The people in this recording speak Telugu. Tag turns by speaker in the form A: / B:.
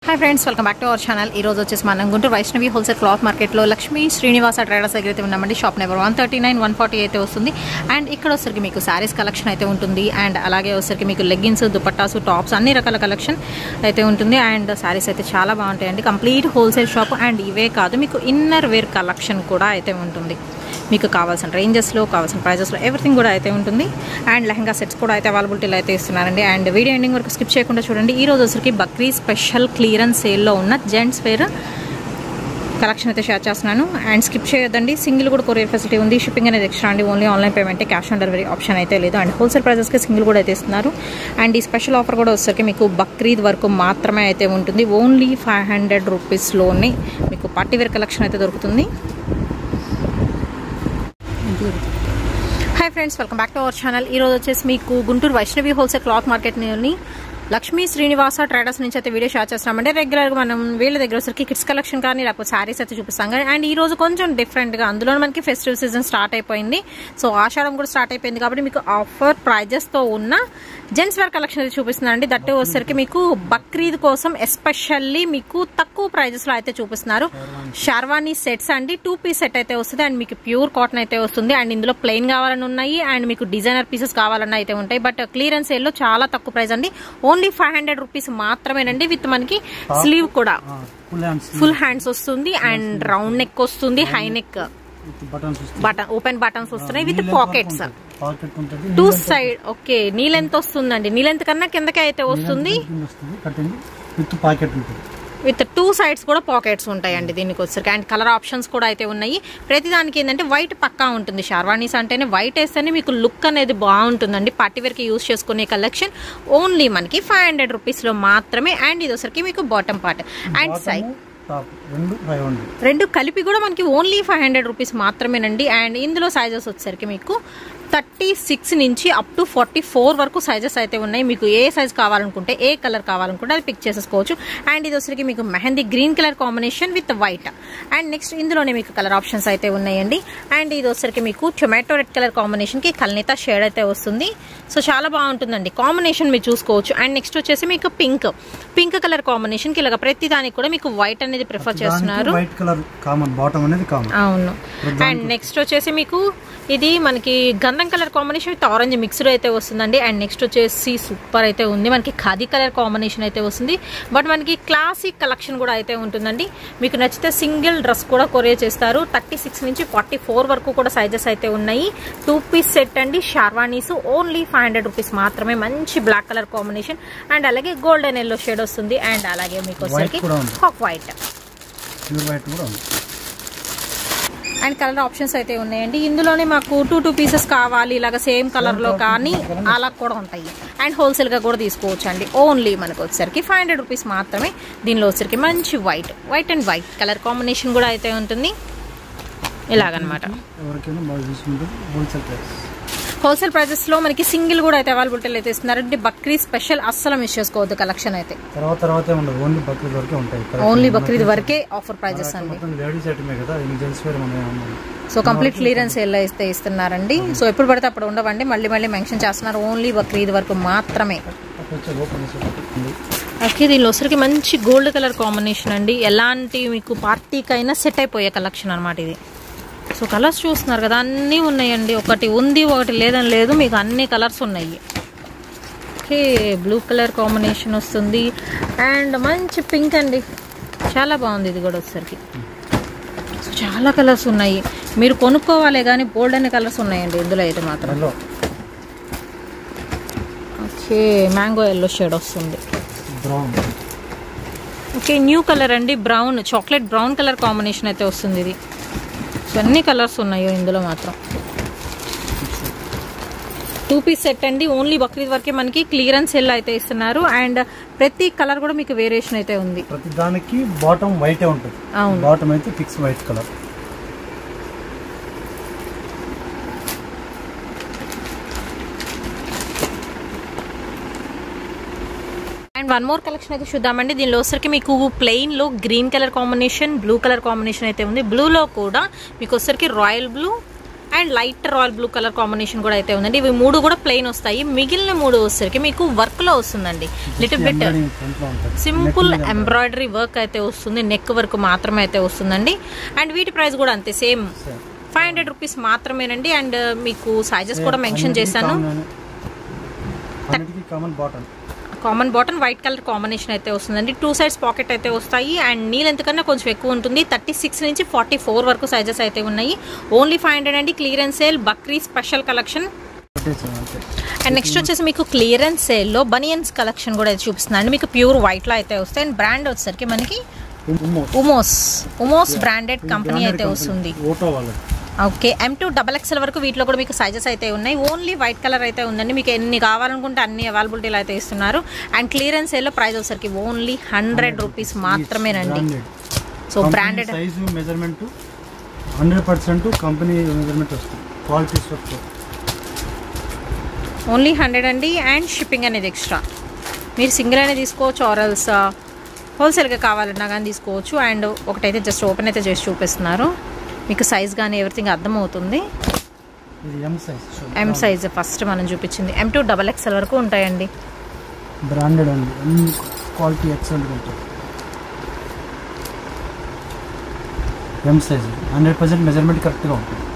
A: Hi friends welcome back to our channel ఈ రోజు వచ్చేసి మనం గుంటూరు వైష్ణవి హోల్సేల్ క్లాత్ మార్కెట్లో లక్ష్మీ శ్రీనివాస ట్రేడర్స్ దగ్గర అయితే ఉన్నామండి shop number one thirty nine one forty అయితే వస్తుంది అండ్ ఇక్కడ వచ్చరికి మీకు శారీస్ కలెక్షన్ అయితే ఉంటుంది అండ్ అలాగే వచ్చరికి మీకు లెగ్గిన్స్ దుపట్టాసు టాప్స్ అన్ని రకాల కలెక్షన్ అయితే ఉంటుంది అండ్ శారీస్ అయితే చాలా బాగుంటాయండి కంప్లీట్ హోల్సేల్ షాప్ అండ్ ఇవే కాదు మీకు ఇన్నర్ వేర్ కలెక్షన్ కూడా అయితే ఉంటుంది మీకు కావాల్సిన రేంజెస్లో కావాల్సిన ప్రైజెస్లో ఎవ్రీథింగ్ కూడా అయితే ఉంటుంది అండ్ లెహంగా సెట్స్ కూడా అయితే అవైలబిలిటీలో అయితే ఇస్తున్నారండి అండ్ వీడియో ఎండింగ్ వరకు స్కిప్ చేయకుండా చూడండి ఈ రోజు వచ్చరికి బక్రీ స్పెషల్ క్లియరెన్స్ సేల్లో ఉన్న జెంట్స్ వేర్ కలెక్షన్ అయితే షేర్ చేస్తున్నాను అండ్ స్కిప్ చేయొద్దండి సింగిల్ కూడా కొరియర్ ఫెసిలిటీ ఉంది షిప్పింగ్ అనేది ఎక్స్ట్రా అండి only online payment cash on delivery option అయితే లేదు అండ్ హోల్సేల్ ప్రైజెస్కి సింగిల్ కూడా అయితే ఇస్తున్నారు అండ్ ఈ స్పెషల్ ఆఫర్ కూడా వచ్చేసరికి మీకు బక్రీద్ వరకు మాత్రమే అయితే ఉంటుంది ఓన్లీ ఫైవ్ హండ్రెడ్ రూపీస్లోనే మీకు పార్టీ వేర్ కలెక్షన్ అయితే దొరుకుతుంది hi friends welcome back to our channel ఈ రోజు వచ్చేసి మీకు Guntur Vaishnavi wholesale cloth market ని లక్ష్మీ శ్రీనివాస ట్రేడర్స్ నుంచి అయితే వీడియో షేర్ చేస్తామంటే రెగ్యులర్గా మనం వీళ్ళ దగ్గర వచ్చరికి కిడ్స్ కలెక్షన్ కానీ లేకపోతే శారీస్ అయితే చూపిస్తాం కానీ అండ్ ఈ రోజు కొంచెం డిఫరెంట్గా అందులో మనకి ఫెస్టివల్ సీజన్ స్టార్ట్ అయిపోయింది సో ఆషాఢం కూడా స్టార్ట్ అయిపోయింది కాబట్టి మీకు ఆఫర్ ప్రైజెస్తో ఉన్న జెంట్స్ వేర్ కలెక్షన్ అయితే చూపిస్తున్నాను అండి దట్టు వచ్చేసరికి మీకు బక్రీద్ కోసం ఎస్పెషల్లీ మీకు తక్కువ ప్రైజెస్లో అయితే చూపిస్తున్నారు షర్వానీ సెట్స్ అండి టూ పీస్ సెట్ అయితే వస్తుంది అండ్ మీకు ప్యూర్ కాటన్ అయితే వస్తుంది అండ్ ఇందులో ప్లెయిన్ కావాలని ఉన్నాయి అండ్ మీకు డిజైనర్ పీసెస్ కావాలన్నా అయితే ఉంటాయి బట్ క్లియరెన్స్ సేల్లో చాలా తక్కువ ప్రైస్ అండి ఓన్లీ ఫైవ్ హండ్రెడ్ రూపీస్ మాత్రమేనండి విత్ మనకి స్లీవ్ కూడా
B: ఫుల్ హ్యాండ్స్
A: ఫుల్ హ్యాండ్స్ వస్తుంది అండ్ రౌండ్ నెక్ వస్తుంది హై నెక్
B: బటన్స్ వస్తుంది
A: బటన్ ఓపెన్ బటన్స్ వస్తున్నాయి విత్ పాకెట్స్
B: పాకెట్ ఉంటుంది
A: two side okay knee length వస్తుందండి నీ లెంత్ కన్నా కిందకి అయితే వస్తుంది
B: కింద వస్తుంది కటింగ్ విత్ పాకెట్ ఉంటుంది
A: విత్ టూ సైడ్స్ కూడా పాకెట్స్ ఉంటాయండి దీనికి వచ్చరికి అండ్ కలర్ ఆప్షన్స్ కూడా అయితే ఉన్నాయి ప్రతి దానికి ఏంటంటే వైట్ పక్కా ఉంటుంది షార్వానీస్ అంటేనే వైట్ వేస్తేనే మీకు లుక్ అనేది బాగుంటుందండి పార్టీ వేర్కి యూస్ చేసుకునే కలెక్షన్ ఓన్లీ మనకి ఫైవ్ హండ్రెడ్ రూపీస్లో మాత్రమే అండ్ ఇది వచ్చరికి మీకు bottom part and side
B: top రెండు ఫైవ్ హండ్రెడ్
A: రెండు కలిపి కూడా మనకి ఓన్లీ ఫైవ్ హండ్రెడ్ రూపీస్ మాత్రమేనండి అండ్ ఇందులో సైజెస్ వచ్చేసరికి మీకు థర్టీ సిక్స్ నుంచి అప్ టు ఫార్టీ ఫోర్ వరకు సైజెస్ అయితే ఉన్నాయి మీకు ఏ సైజ్ కావాలనుకుంటే ఏ కలర్ కావాలనుకుంటే అది పిక్ చేసేసుకోవచ్చు అండ్ ఇది వచ్చరికి మీకు mehndi green colour combination with white and next ఇందులోనే మీకు కలర్ ఆప్షన్స్ అయితే ఉన్నాయండి అండ్ ఇది వచ్చరికి మీకు టొమాటో రెడ్ కలర్ కాంబినేషన్కి కల్నేత షేడ్ అయితే వస్తుంది సో చాలా బాగుంటుందండి కాంబినేషన్ మీరు చూసుకోవచ్చు అండ్ నెక్స్ట్ వచ్చేసి మీకు పింక్ పింక్ కలర్ కాంబినేషన్కి ఇలాగ ప్రతి దానికి కూడా మీకు వైట్ అనేది ప్రిఫర్ చేస్తున్నారు
B: వైట్ కలర్ కామన్ బాటమ్ అనేది కామన్
A: అవును అండ్ నెక్స్ట్ వచ్చేసి మీకు ఇది మనకి గంధం colour combination with orange mixed అయితే వస్తుందండి అండ్ నెక్స్ట్ వచ్చేసి సూపర్ అయితే ఉంది మనకి ఖాదీ కలర్ కాంబినేషన్ అయితే వస్తుంది బట్ మనకి క్లాసిక్ కలెక్షన్ కూడా అయితే ఉంటుందండి మీకు నచ్చితే సింగిల్ డ్రెస్ కూడా కొరియర్ చేస్తారు థర్టీ సిక్స్ నుంచి ఫార్టీ ఫోర్ వరకు కూడా సైజెస్ అయితే ఉన్నాయి టూ పీస్ సెట్ అండి sherwanis only five hundred rupees మాత్రమే మంచి బ్లాక్ కలర్ కాంబినేషన్ అండ్ అలాగే గోల్డెన్ ఎల్లో షేడ్ వస్తుంది అండ్ అలాగే మీకు వచ్చేసరికి
B: కూడా ఉంది.
A: హాక్ వైట్
B: ప్యూర్ వైట్ కూడా ఉంది
A: అండ్ కలర్ ఆప్షన్స్ అయితే ఉన్నాయండి ఇందులోనే మాకు టూ టూ పీసెస్ కావాలి ఇలాగ సేమ్ కలర్ లో కానీ అలా కూడా ఉంటాయి అండ్ హోల్సేల్ గా కూడా తీసుకోవచ్చు అండి ఓన్లీ మనకు వచ్చేసరికి ఫైవ్ హండ్రెడ్ రూపీస్ మాత్రమే దీనిలో వచ్చేసరికి మంచి white white and white colour combination కూడా అయితే ఉంటుంది ఇలాగనమాట
B: ఎవరికైనా బాగా తీసుకుంటుంది హోల్సేల్ ప్రైస్
A: హోల్సేల్ ప్రైజెస్ లో మనకి సింగిల్ కూడా అయితే అవైలబిలిటీ అయితే ఇస్తున్నారు అంటే బక్రీ స్పెషల్ అస్సలు మిస్ చేసుకోవద్దు కలెక్షన్ అయితే
B: తర్వాత తర్వాతే ఉండదు ఓన్లీ బక్రీద్ వరకే ఉంటాయి
A: ఓన్లీ బక్రీద్ వరకే ఆఫర్ ప్రైజెస్ అండి
B: మొత్తం లేడీస్ ఐటమే కదా ఇది జెంట్స్ వేర్ మనం ఏమన్నా
A: సో కంప్లీట్ క్లియరెన్స్ ఎలా అయితే ఇస్తున్నారండి సో ఎప్పుడు పడితే అప్పుడు ఉండవండి మళ్ళీ మళ్ళీ మెన్షన్ చేస్తున్నారు ఓన్లీ బక్రీద్ వరకు మాత్రమే
B: వచ్చే ఓపెన్ ఉంది
A: ఓకే దీనిలో వచ్చరికి మంచి గోల్డ్ కలర్ కాంబినేషన్ అండి ఎలాంటి మీకు పార్టీకైనా సెట్ అయిపోయే కలెక్షన్ అనమాట ఇది సో కలర్స్ చూస్తున్నారు కదా అన్నీ ఉన్నాయండి ఒకటి ఉంది ఒకటి లేదని లేదు మీకు అన్ని కలర్స్ ఉన్నాయి ఓకే బ్లూ కలర్ కాంబినేషన్ వస్తుంది అండ్ మంచి పింక్ అండి చాలా బాగుంది ఇది కూడా వచ్చేసరికి సో చాలా కలర్స్ ఉన్నాయి మీరు కొనుక్కోవాలి కానీ బోల్డ్ అనే కలర్స్ ఉన్నాయండి ఇందులో అయితే మాత్రం
B: yellow
A: okay mango yellow shade వస్తుంది
B: బ్రౌన్
A: ఓకే న్యూ కలర్ అండి brown chocolate brown colour combination అయితే వస్తుంది ఇది సో అన్ని కలర్స్ ఉన్నాయో ఇందులో మాత్రం టూ పీస్ సెట్ అండి ఓన్లీ బక్రీద్ వరకే మనకి క్లియరెన్స్ సెల్ అయితే ఇస్తున్నారు అండ్ ప్రతి కలర్ కూడా మీకు వేరియేషన్ అయితే ఉంది
B: ప్రతి దానికి బాటమ్ వైటే ఉంటుంది
A: అవును
B: బాటమ్ అయితే fix white colour
A: and one more collection అయితే చూద్దామండి దీనిలో వచ్చరికి మీకు ప్లెయిన్ లో green colour combination blue colour combination అయితే ఉంది బ్లూలో కూడా మీకు వచ్చరికి royal blue and light royal blue colour combination కూడా అయితే ఉందండి ఇవి మూడు కూడా ప్లెయిన్ వస్తాయి మిగిలిన మూడు వచ్చేసరికి మీకు వర్క్ లో వస్తుందండి లిటిల్ బిట్
B: ఫ్రంట్ లో ఉంటుంది
A: సింపుల్ ఎంబ్రాయిడరీ వర్క్ అయితే వస్తుంది నెక్ వర్క్ మాత్రమే అయితే వస్తుందండి అండ్ వీటి ప్రైస్ కూడా అంతే same
B: Same.
A: Five hundred rupees మాత్రమేనండి అండ్ మీకు సైజెస్ కూడా మెన్షన్ చేశాను
B: అన్నిటికీ common bottom
A: common bottom white colour combination అయితే వస్తుందండి టూ సైడ్స్ పాకెట్ అయితే వస్తాయి అండ్ నీళ్ళు ఎంతకన్నా కొంచెం ఎక్కువ ఉంటుంది థర్టీ సిక్స్ నుంచి ఫార్టీ ఫోర్ వరకు సైజెస్ అయితే ఉన్నాయి ఓన్లీ ఫైవ్ హండ్రెడ్ అండి clearance sale Bakrid special collection
B: అంతే
A: అండ్ నెక్స్ట్ వచ్చేసి మీకు క్లియరెన్స్ సేల్లో బనియన్స్ కలెక్షన్ కూడా అయితే చూపిస్తుందండి మీకు ప్యూర్ వైట్లో అయితే వస్తాయి అండ్ బ్రాండ్ వచ్చేసరికి మనకి
B: ఉమ్మో
A: ఉమోస్ ఉమోస్ బ్రాండెడ్ కంపెనీ అయితే వస్తుంది
B: ఓటో వాళ్ళది
A: okay M to double XL వరకు వీటిలో కూడా మీకు సైజెస్ అయితే ఉన్నాయి ఓన్లీ వైట్ కలర్ అయితే ఉందండి మీకు ఎన్ని కావాలనుకుంటే అన్ని అవైలబిలిటీలో అయితే ఇస్తున్నారు అండ్ క్లియరెన్స్ సేల్లో ప్రైస్ వచ్చేసరికి ఓన్లీ హండ్రెడ్ రూపీస్ మాత్రమేనండి so branded
B: size measurement hundred percent company measurement వస్తుంది క్వాలిటీ స్టఫ్
A: ఓన్లీ హండ్రెడ్ అండి అండ్ షిప్పింగ్ అనేది ఎక్స్ట్రా మీరు సింగిల్ అనేది తీసుకోవచ్చు ఆరల్స్ హోల్సేల్గా కావాలన్నా కానీ తీసుకోవచ్చు అండ్ ఒకటైతే జస్ట్ ఓపెన్ అయితే చేసి చూపిస్తున్నారు మీకు సైజ్ కానీ ఎవ్రీథింగ్ అర్థమవుతుంది
B: ఇది M size
A: M size first మనం చూపించింది ఎం టూ డబల్ ఎక్స్ఎల్ వరకు ఉంటాయండి
B: బ్రాండెడ్ అండి అన్ని క్వాలిటీ ఎక్సలెంట్ ఉంటుంది M size hundred percent measurement కరెక్ట్గా ఉంటుంది